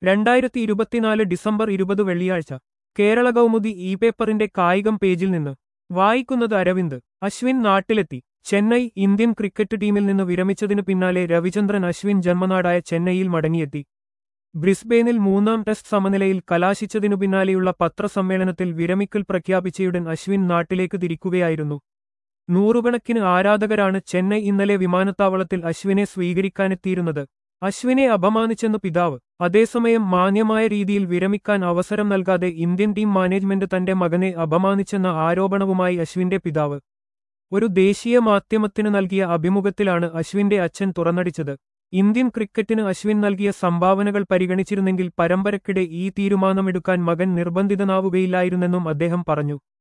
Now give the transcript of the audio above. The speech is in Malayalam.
രണ്ടായിരത്തി ഇരുപത്തിനാല് ഡിസംബർ ഇരുപത് വെള്ളിയാഴ്ച കേരള കൗമുദി ഇ പേപ്പറിന്റെ കായികം പേജിൽ നിന്ന് വായിക്കുന്നത് അരവിന്ദ് അശ്വിൻ നാട്ടിലെത്തി ചെന്നൈ ഇന്ത്യൻ ക്രിക്കറ്റ് ടീമിൽ നിന്ന് വിരമിച്ചതിനു പിന്നാലെ രവിചന്ദ്രൻ അശ്വിൻ ജന്മനാടായ ചെന്നൈയിൽ മടങ്ങിയെത്തി ബ്രിസ്ബെയിനിൽ മൂന്നാം ടെസ്റ്റ് സമനിലയിൽ കലാശിച്ചതിനു പിന്നാലെയുള്ള പത്രസമ്മേളനത്തിൽ വിരമിക്കൽ പ്രഖ്യാപിച്ചയുടൻ അശ്വിൻ നാട്ടിലേക്ക് തിരിക്കുകയായിരുന്നു നൂറുകണക്കിന് ആരാധകരാണ് ചെന്നൈ ഇന്നലെ വിമാനത്താവളത്തിൽ അശ്വിനെ സ്വീകരിക്കാനെത്തിയിരുന്നത് അശ്വിനെ അപമാനിച്ചെന്നു പിതാവ് അതേസമയം മാന്യമായ രീതിയിൽ വിരമിക്കാൻ അവസരം നൽകാതെ ഇന്ത്യൻ ടീം മാനേജ്മെന്റ് തന്റെ മകനെ അപമാനിച്ചെന്ന ആരോപണവുമായി അശ്വിന്റെ പിതാവ് ഒരു ദേശീയ മാധ്യമത്തിന് നൽകിയ അഭിമുഖത്തിലാണ് അശ്വിന്റെ അച്ഛൻ തുറന്നടിച്ചത് ഇന്ത്യൻ ക്രിക്കറ്റിന് അശ്വിൻ നൽകിയ സംഭാവനകൾ പരിഗണിച്ചിരുന്നെങ്കിൽ പരമ്പരക്കിടെ ഈ തീരുമാനമെടുക്കാൻ മകൻ നിർബന്ധിതനാവുകയില്ലായിരുന്നെന്നും അദ്ദേഹം പറഞ്ഞു